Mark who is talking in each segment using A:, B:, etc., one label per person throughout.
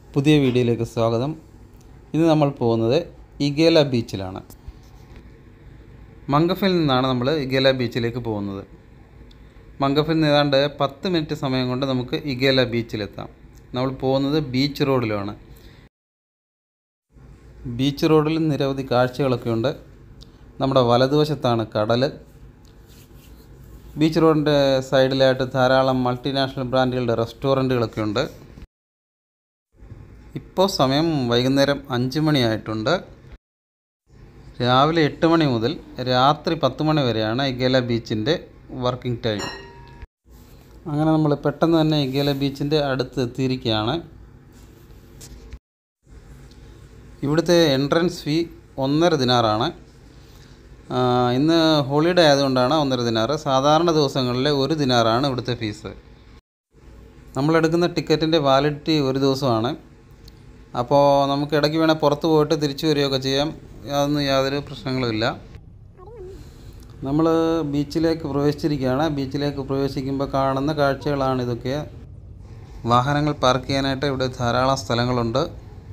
A: പുതിയ വീഡിയോയിലേക്ക് സ്വാഗതം ഇന്ന് നമ്മൾ പോകുന്നത് ഇഗേല ബീച്ചിലാണ് മംഗഫിൽ നിന്നാണ് നമ്മൾ ഇഗേല ബീച്ചിലേക്ക് പോകുന്നത് മംഗഫിൽ നിന്ന് ഏതാണ്ട് പത്ത് മിനിറ്റ് സമയം കൊണ്ട് നമുക്ക് ഇഗേല ബീച്ചിലെത്താം നമ്മൾ പോകുന്നത് ബീച്ച് റോഡിലാണ് ബീച്ച് റോഡിൽ നിരവധി കാഴ്ചകളൊക്കെ ഉണ്ട് നമ്മുടെ വലതുവശത്താണ് കടൽ ബീച്ച് റോഡിൻ്റെ സൈഡിലായിട്ട് ധാരാളം മൾട്ടിനാഷണൽ ബ്രാൻഡുകളുടെ റെസ്റ്റോറൻറ്റുകളൊക്കെ ഉണ്ട് ഇപ്പോൾ സമയം വൈകുന്നേരം അഞ്ച് മണിയായിട്ടുണ്ട് രാവിലെ എട്ട് മണി മുതൽ രാത്രി പത്ത് മണി വരെയാണ് ഇഗേല ബീച്ചിൻ്റെ വർക്കിംഗ് ടൈം അങ്ങനെ നമ്മൾ പെട്ടെന്ന് തന്നെ ഇഗേല ബീച്ചിൻ്റെ അടുത്ത് എത്തിയിരിക്കുകയാണ് ഇവിടുത്തെ എൻട്രൻസ് ഫീ ഒന്നര ദിനാറാണ് ആ, ഇന്ന് ഹോളിഡേ ആയതുകൊണ്ടാണ് ഒന്നര ദിനാറ് സാധാരണ ദിവസങ്ങളിൽ ഒരു ദിനാറാണ് ഇവിടുത്തെ ഫീസ് നമ്മളെടുക്കുന്ന ടിക്കറ്റിൻ്റെ വാലിഡിറ്റി ഒരു ദിവസമാണ് അപ്പോൾ നമുക്ക് ഇടയ്ക്ക് വേണേൽ പുറത്ത് പോയിട്ട് തിരിച്ചു വരികയൊക്കെ ചെയ്യാം അതൊന്നും യാതൊരു പ്രശ്നങ്ങളുമില്ല നമ്മൾ ബീച്ചിലേക്ക് പ്രവേശിച്ചിരിക്കുകയാണ് ബീച്ചിലേക്ക് പ്രവേശിക്കുമ്പോൾ കാണുന്ന കാഴ്ചകളാണ് ഇതൊക്കെ വാഹനങ്ങൾ പാർക്ക് ചെയ്യാനായിട്ട് ഇവിടെ ധാരാളം സ്ഥലങ്ങളുണ്ട്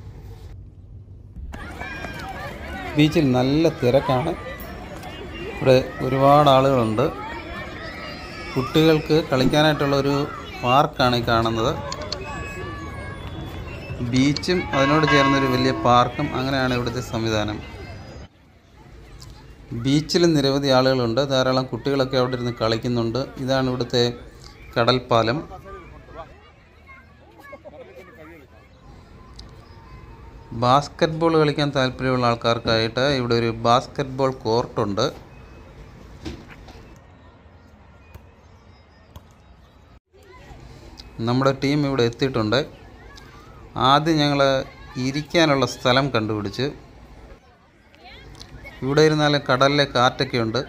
A: ബീച്ചിൽ നല്ല തിരക്കാണ് ഇവിടെ ഒരുപാട് ആളുകളുണ്ട് കുട്ടികൾക്ക് കളിക്കാനായിട്ടുള്ള ഒരു പാർക്കാണ് ഈ കാണുന്നത് ബീച്ചും അതിനോട് ചേർന്നൊരു വലിയ പാർക്കും അങ്ങനെയാണ് ഇവിടുത്തെ സംവിധാനം ബീച്ചിൽ നിരവധി ആളുകളുണ്ട് ധാരാളം കുട്ടികളൊക്കെ അവിടെ ഇരുന്ന് കളിക്കുന്നുണ്ട് ഇതാണ് ഇവിടുത്തെ കടൽപ്പാലം ബാസ്ക്കറ്റ് ബോൾ കളിക്കാൻ താല്പര്യമുള്ള ആൾക്കാർക്കായിട്ട് ഇവിടെ ഒരു ബാസ്ക്കറ്റ് ബോൾ കോർട്ടുണ്ട് നമ്മുടെ ടീം ഇവിടെ എത്തിയിട്ടുണ്ട് ആദ്യം ഞങ്ങൾ ഇരിക്കാനുള്ള സ്ഥലം കണ്ടുപിടിച്ച് ഇവിടെ ഇരുന്നാൽ കടലിലെ കാറ്റൊക്കെ ഉണ്ട്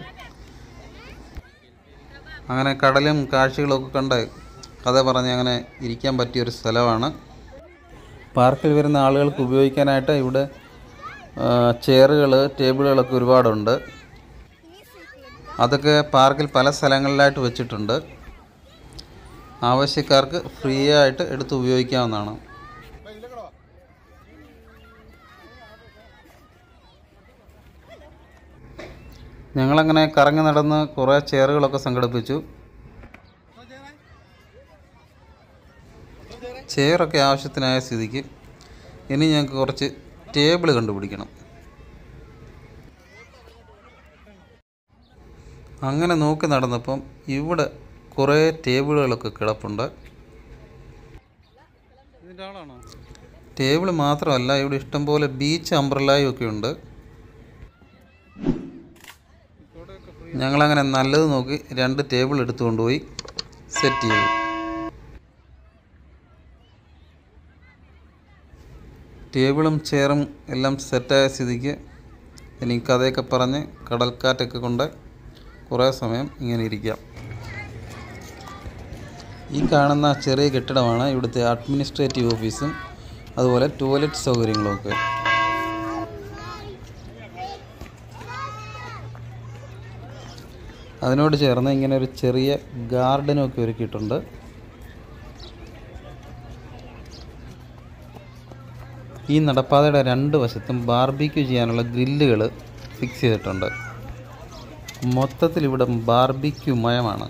A: അങ്ങനെ കടലും കാഴ്ചകളൊക്കെ കണ്ട് കഥ പറഞ്ഞ് അങ്ങനെ ഇരിക്കാൻ പറ്റിയൊരു സ്ഥലമാണ് പാർക്കിൽ വരുന്ന ആളുകൾക്ക് ഉപയോഗിക്കാനായിട്ട് ഇവിടെ ചെയറുകൾ ടേബിളുകളൊക്കെ ഒരുപാടുണ്ട് അതൊക്കെ പാർക്കിൽ പല സ്ഥലങ്ങളിലായിട്ട് വെച്ചിട്ടുണ്ട് ആവശ്യക്കാർക്ക് ഫ്രീ ആയിട്ട് എടുത്ത് ഉപയോഗിക്കാവുന്നതാണ് ഞങ്ങളങ്ങനെ കറങ്ങി നടന്ന് കുറേ ചെയറുകളൊക്കെ സംഘടിപ്പിച്ചു ചെയറൊക്കെ ആവശ്യത്തിനായ സ്ഥിതിക്ക് ഇനി ഞങ്ങൾക്ക് കുറച്ച് ടേബിൾ കണ്ടുപിടിക്കണം അങ്ങനെ നോക്കി നടന്നപ്പം ഇവിടെ കുറേ ടേബിളുകളൊക്കെ കിടപ്പുണ്ട് ടേബിൾ മാത്രമല്ല ഇവിടെ ഇഷ്ടംപോലെ ബീച്ച് അംബ്രല്ലായും ഒക്കെ ഉണ്ട് ഞങ്ങളങ്ങനെ നല്ലത് നോക്കി രണ്ട് ടേബിൾ എടുത്തു കൊണ്ടുപോയി സെറ്റ് ചെയ്തു ടേബിളും ചെയറും എല്ലാം സെറ്റായ സ്ഥിതിക്ക് ഇനി കഥയൊക്കെ പറഞ്ഞ് കടൽക്കാറ്റൊക്കെ കൊണ്ട് കുറേ സമയം ഇങ്ങനെ ഇരിക്കാം ഈ കാണുന്ന ചെറിയ കെട്ടിടമാണ് ഇവിടുത്തെ അഡ്മിനിസ്ട്രേറ്റീവ് ഓഫീസും അതുപോലെ ടോയ്ലറ്റ് സൗകര്യങ്ങളുമൊക്കെ അതിനോട് ചേർന്ന് ഇങ്ങനെ ഒരു ചെറിയ ഗാർഡനും ഒക്കെ ഒരുക്കിയിട്ടുണ്ട് ഈ നടപ്പാതയുടെ രണ്ട് വശത്തും ബാർബിക്യൂ ചെയ്യാനുള്ള ഗ്രില്ലുകൾ ഫിക്സ് ചെയ്തിട്ടുണ്ട് മൊത്തത്തിൽ ഇവിടെ ബാർബിക്യൂ മയമാണ്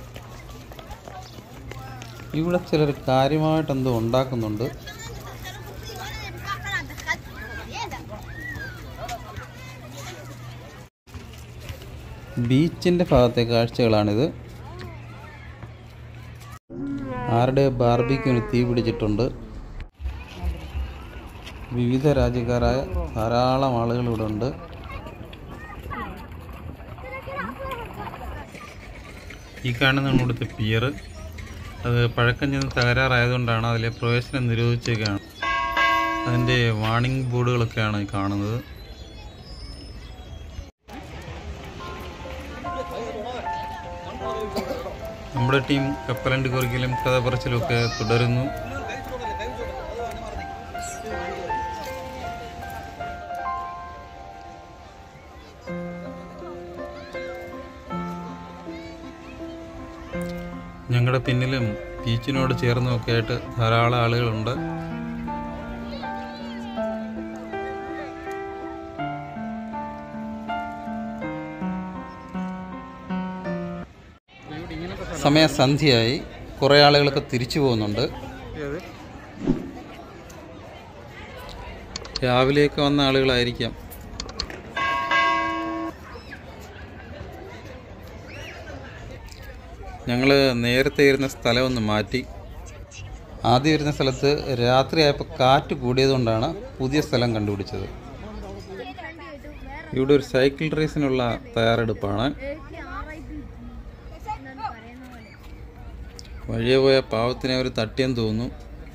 A: ഇവിടെ ചിലർ കാര്യമായിട്ട് എന്തോ ഉണ്ടാക്കുന്നുണ്ട് ബീച്ചിൻ്റെ ഭാഗത്തെ കാഴ്ചകളാണിത് ആരുടെ ബാർബിക്യൂന് തീ പിടിച്ചിട്ടുണ്ട് വിവിധ രാജ്യക്കാരായ ധാരാളം ആളുകൾ ഇവിടെ ഉണ്ട് ഈ കാണുന്ന ഇവിടുത്തെ പിയർ അത് പഴക്കം ചെന്ന് തകരാറായതുകൊണ്ടാണ് അതിലെ പ്രവേശനം നിരോധിച്ചേക്കാണ് അതിൻ്റെ വാണിംഗ് ബോർഡുകളൊക്കെയാണ് ഈ കാണുന്നത് നമ്മുടെ ടീം കപ്പലണ്ടി കുറിക്കലും കഥ പറച്ചിലും ഒക്കെ തുടരുന്നു ഞങ്ങളുടെ പിന്നിലും ബീച്ചിനോട് ചേർന്നുമൊക്കെ ആയിട്ട് ധാരാളം ആളുകളുണ്ട് സമയം സന്ധ്യയായി കുറേ ആളുകളൊക്കെ തിരിച്ചു പോകുന്നുണ്ട് രാവിലെയൊക്കെ വന്ന ആളുകളായിരിക്കാം ഞങ്ങൾ നേരത്തെ ഇരുന്ന സ്ഥലം ഒന്ന് മാറ്റി ആദ്യം ഇരുന്ന സ്ഥലത്ത് രാത്രിയായപ്പോൾ കാറ്റ് കൂടിയതുകൊണ്ടാണ് പുതിയ സ്ഥലം കണ്ടുപിടിച്ചത് ഇവിടെ ഒരു സൈക്കിൾ റേസിനുള്ള തയ്യാറെടുപ്പാണ് വഴിയെ പോയ പാവത്തിനെ അവർ തട്ടിയെന്ന് തോന്നുന്നു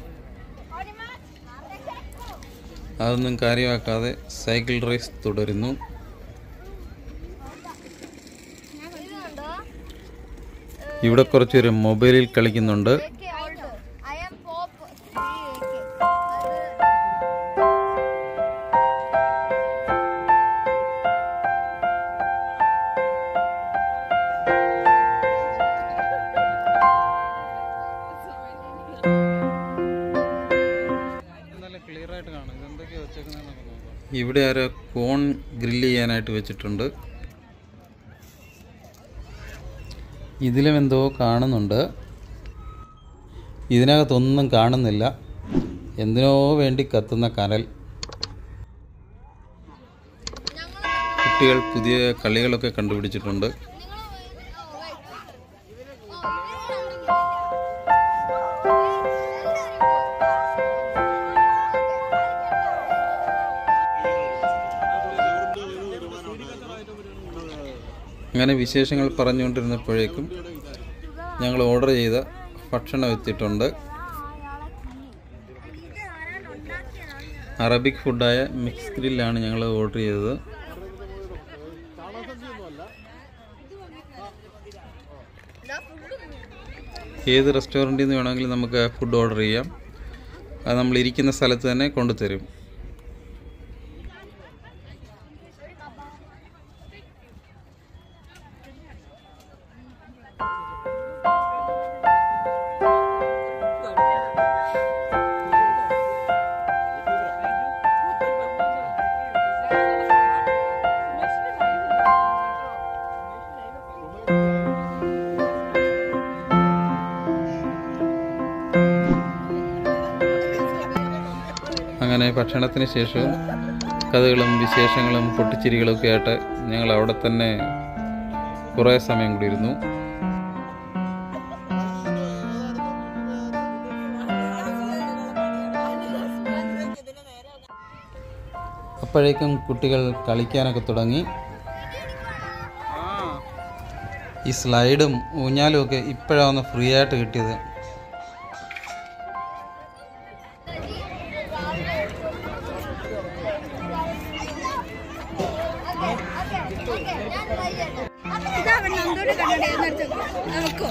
A: അതൊന്നും കാര്യമാക്കാതെ സൈക്കിൾ റേസ് തുടരുന്നു ഇവിടെ കുറച്ചൊരു മൊബൈലിൽ കളിക്കുന്നുണ്ട്
B: I am pop three AK.
A: ഇവിടെ ആരോ കോൺ ഗ്രില്ല് ചെയ്യാനായിട്ട് വെച്ചിട്ടുണ്ട് ഇതിലും എന്തോ കാണുന്നുണ്ട് ഇതിനകത്തൊന്നും കാണുന്നില്ല എന്തിനോ വേണ്ടി കത്തുന്ന കനൽ കുട്ടികൾ പുതിയ കളികളൊക്കെ കണ്ടുപിടിച്ചിട്ടുണ്ട് അങ്ങനെ വിശേഷങ്ങൾ പറഞ്ഞുകൊണ്ടിരുന്നപ്പോഴേക്കും ഞങ്ങൾ ഓർഡർ ചെയ്ത ഭക്ഷണം എത്തിയിട്ടുണ്ട് അറബിക് ഫുഡായ മിക്സ് ഗ്രില്ലാണ് ഞങ്ങൾ ഓർഡർ ചെയ്തത് ഏത് റെസ്റ്റോറൻറ്റിൽ നിന്ന് വേണമെങ്കിലും നമുക്ക് ഫുഡ് ഓർഡർ ചെയ്യാം അത് നമ്മൾ ഇരിക്കുന്ന സ്ഥലത്ത് തന്നെ കൊണ്ടുതരും അങ്ങനെ ഭക്ഷണത്തിന് ശേഷം കഥകളും വിശേഷങ്ങളും പൊട്ടിച്ചിരികളും ഒക്കെ ആയിട്ട് ഞങ്ങൾ അവിടെ തന്നെ കുറേ സമയം കൂടി ഇരുന്നു അപ്പോഴേക്കും കുട്ടികൾ കളിക്കാനൊക്കെ തുടങ്ങി ഈ സ്ലൈഡും ഊഞ്ഞാലും ഒക്കെ ഇപ്പോഴാണ് ഫ്രീ ആയിട്ട് കിട്ടിയത്
B: ഇതാ നന്ദോട് കണ്ണട നമുക്കോ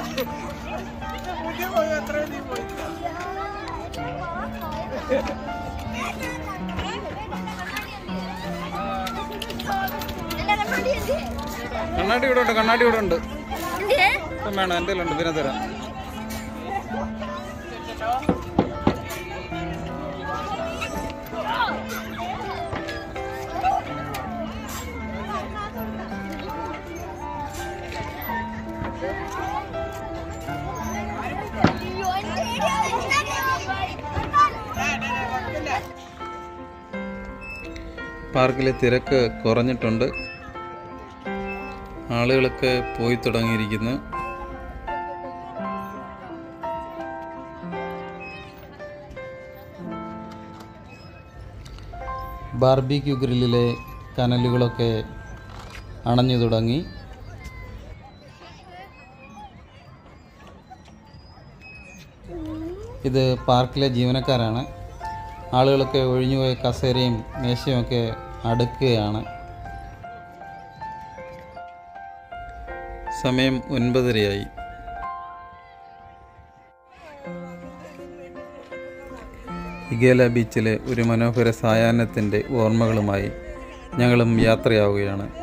A: കണ്ണാടി ഇവിടെ ഉണ്ട് കണ്ണാടി ഇവിടെ ഉണ്ട് ഇപ്പം വേണം എൻ്റെ ഉണ്ട് പിന്നെ തരാം പാർക്കിലെ തിരക്ക് കുറഞ്ഞിട്ടുണ്ട് ആളുകളൊക്കെ പോയി തുടങ്ങിയിരിക്കുന്നു ബാർബിക്യൂ ഗ്രില്ലിലെ കനലുകളൊക്കെ അണഞ്ഞു തുടങ്ങി ഇത് പാർക്കിലെ ജീവനക്കാരാണ് ആളുകളൊക്കെ ഒഴിഞ്ഞുപോയ കസേരയും മേശയും ഒക്കെ അടുക്കുകയാണ് സമയം ഒൻപതരയായി ഇഗേല ബീച്ചിലെ ഒരു മനോഹര സായാഹ്നത്തിൻ്റെ ഓർമ്മകളുമായി ഞങ്ങളും യാത്രയാവുകയാണ്